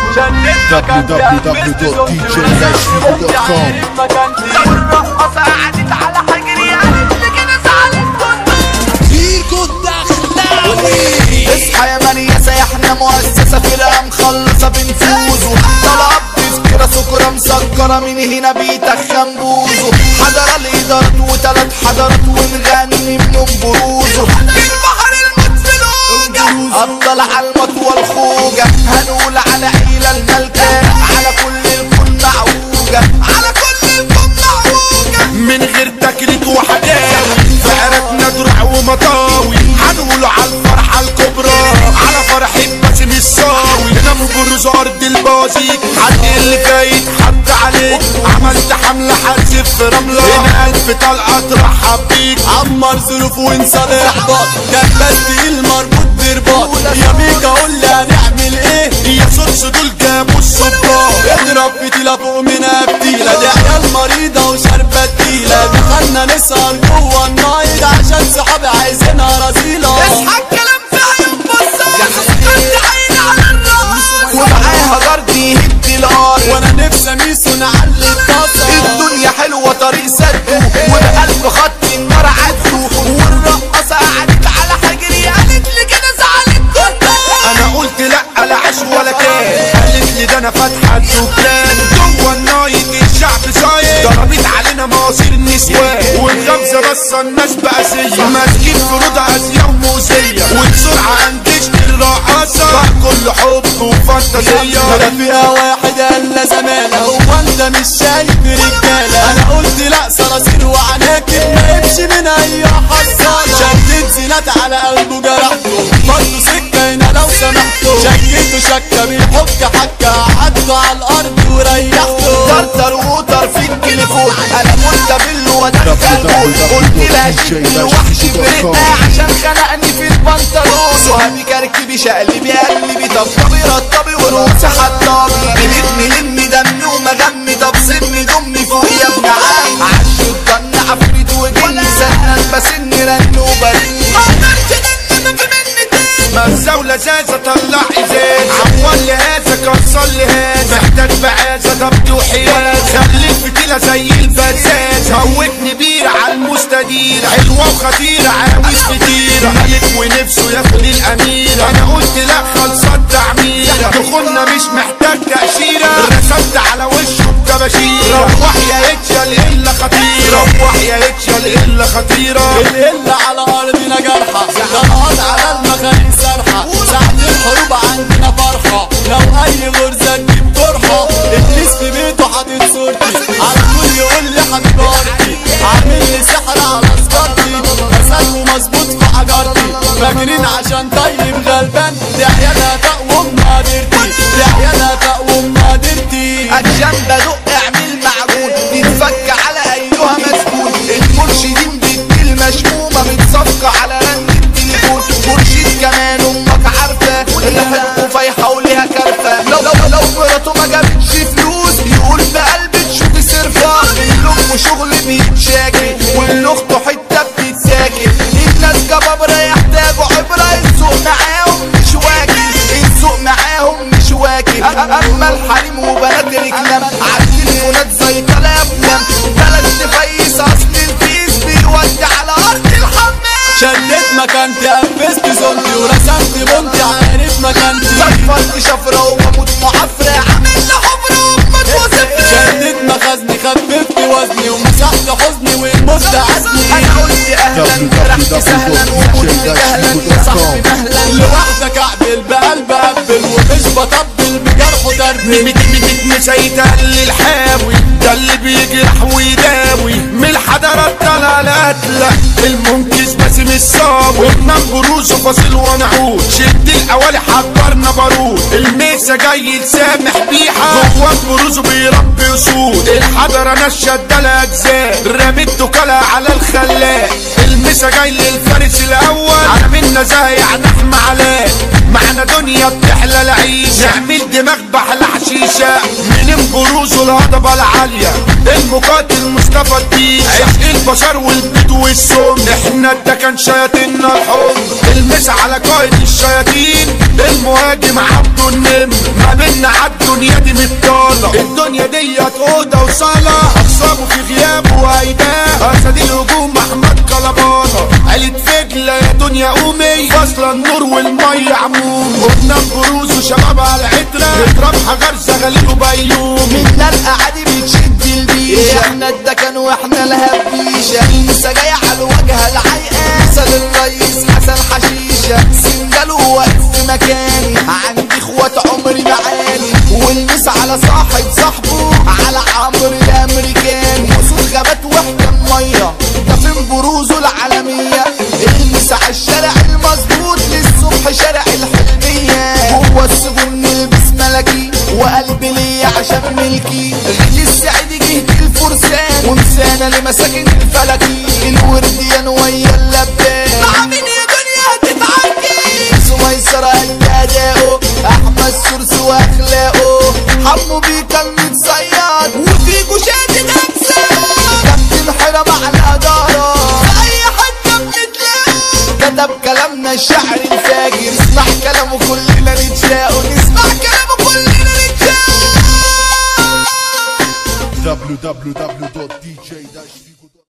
www.djlashfield.com والرقصة قعدت على حجري قالت لي كده زعلت فيكو الدخلاوي اصحى يا منيسة احنا مؤسسة فرقة مخلصة بنفوزه طلب تذكرة سكرة مسكرة من هنا بيتخن بوزه حضر الإدارات وتلات حضرات ونغني من بروزه البحر المدفلوجة أبطال على المطوى الخوجة هنقول على عيلة الملكة على كل الكل معوجة على كل الكل معوجة من غير تكريت وحكاوي فقرتنا درع ومطاوي هنقول على الفرحة الكبرى على فرحة باسم الصاوي هنا من بروز أرض البازيك حد اللي فايت حط عليك عملت حملة حاسب في رملة هنا ألف طلقة ترحب بيك عمر ظروف وانسى الإحباط كبست المربوط برباط يا ميكا قول لي هنعمل ايه يا صوص دول جابوا الصباط اضرب فتيلة فوق منها فتيلة دي عيال مريضة وشاربة تقيلة دخلنا نسهر جوه النايت عشان صحابي عايزينها رزيلة اصحى الكلام في عيون بصة كنت عيني على الراس ومعاها جرد يهد الارض وانا نفسي ميسو نعلي الطاسة الدنيا حلوة طريق سده وبقلب خط النار عدته والرقصة قعدت على حجري قالت لي كده زعلت انا قلت لا لا عيش ولا كان قالت لي ده انا فاتحه الدكان جوه النايت الشعب صاير ضربت علينا مواسير النسوان والغمزه بس الناس بأسية ماسكين فروضها ازياء وموسية وبسرعه انجشت الرقاصه بقى كل حب وفانتازيه ولا فيها واحد الا زمانه هو انت مش شايف رجاله انا قلت لا صراصير وعناكب ما يمشي من اي حصاله شدت زينات على قلبه جرحته برضه سكه هنا لو سمحته شكيته شكه بيحك حكه قعدته على الارض وريحته طرطر وطر في التليفون انا قلت بالله ودخلته قلت لها شد الوحش بريتها عشان خنقني في البنطلون صهابي كركبي شقلبي قلبي طبطبي رطبي ورقص حطابي بلمي لمي دمي ومغمي طب سمي دمي فوق يا ابن عم عشو الضن عفريت وجني سنن بسن رن وبرني مزة ولزازة طلع ازاز عوال لهذا كسر لهذا محتاج بعازة ضبط وحياز خلي الفتيلة زي البزاز هوتني بيرة على المستدير حلوة وخطيرة عاوز فتيرة ملك ونفسه ياخد الأميرة أنا قلت لا خلصت تعميرة دخولنا مش محتاج تأشيرة رسمت على وشه بتباشيرة روح يا اتشل إلا خطيرة روح يا اتشل إلا خطيرة الإلا على أرضنا جرحة ضغط على المخارج سرحة ساعة الحروب عندنا فرحة لو أي غرزة تجيب طرحة إبليس في بيته حاطط صورتي على طول يقول لي حبيب أرضي عامل لي سحر على سكرتي أسد ومظبوط في حجرتي فاكرين عشان طيب غلبان دي عيالها تقوم قادرتي دي عيالها تقوم قادرتي عشان بدق اعمل معجون تتفك على ايها مسكون المرشدين بيدي المشمومة متصفقة على رن التليفون مرشد كمان امك عارفة ريحته فايحة وليها كارفة لو لو لو مراته ما جابتش فلوس يقول بقلبي تشوفي صرفة الام شغل بيتشاكل والاخت حتة بتتساكل الناس جبابرة يحتاجوا عبرة السوق معاهم مش واكل السوق معاهم مش واكل اما الحريم وبنات رجلام عالتليفونات زي طلع افلام بلد تفيس اصل الفيس بيودي على ارض الحمام شديت مكانتي قفزت زونتي ورسمت بنتي عارف مكانتي صفرت شفرة وبموت معفرة عامل لي حفرة وما توصفني شديت مخزني خففت وزني ومسحت حزني والموت عزني انا قلت اهلا فرحت سهلا وقلت جهلا يا صاحبي مهلا لوحدك اعدل بقلب اقبل ومش بطبل بجرحه دربي مش هيتقل الحاوي ده اللي بيجرح ويداوي من الحضارات طلعت لا المنكس باسم الصاوي وبنام بروز وفاصل ونعود شد الاوالي حضرنا بارود الميسا جاي لسامح بيحة جوه بروز بيربي اسود الحضرة نشد الاجزاء رميت كلا على الخلاق الميسا جاي للفارس الاول على منا زي نحمة علاء معنا دنيا بتحلى العيش نعمل دماغ بحلى حشيشة من بروز الهضبة العالية المقاتل مصطفى الديش عشق البشر والبيض والسم احنا ده كان شياطيننا الحب المس على قائد الشياطين المهاجم عبده والنمر ما بينا عالدنيا دي مبطالة الدنيا ديت اوضه وصاله اخصامه في غيابه وهيباه اسد الهجوم احمد كلبانه عيلة فجلة يا دنيا قومي فاصلة النور والمية عموم قلنا بروز وشباب على العترة اضرب حجر زغليل وبيلوم منا القعدي بتشد البيشة احنا الدكن واحنا الهبيشة المسا جاية على الواجهة العيقة مثل الرئيس حسن حشيشة سندال واقف في مكاني عندي اخوات عمري معاني والمس على صاحب صاحبه على عمرو الامريكاني وصول غابات وحدة مية ده فين بروزه العالمية المس على الشارع المظبوط للصبح شارع الحلمية جوه السجون نلبس ملكي وقلبي ليا عشان ملكي غير السعيد جهة الفرسان ومسانة لمساكن الفلكي الورديان ويا اللبان مع مين يا دنيا هتتعاركي سميسرة قلب أداؤه أحمد سرس وأخلاقه حمو بيه كان متصياد وفيكو شادد أجسام كابتن حرم على الإدارة في أي حتة بنتلاقوا كتب كلامنا الشعر الفاجر اسمع كلامه كلنا نتشاقوا نسمع كلامه كلنا نتشاقوا www.dj-d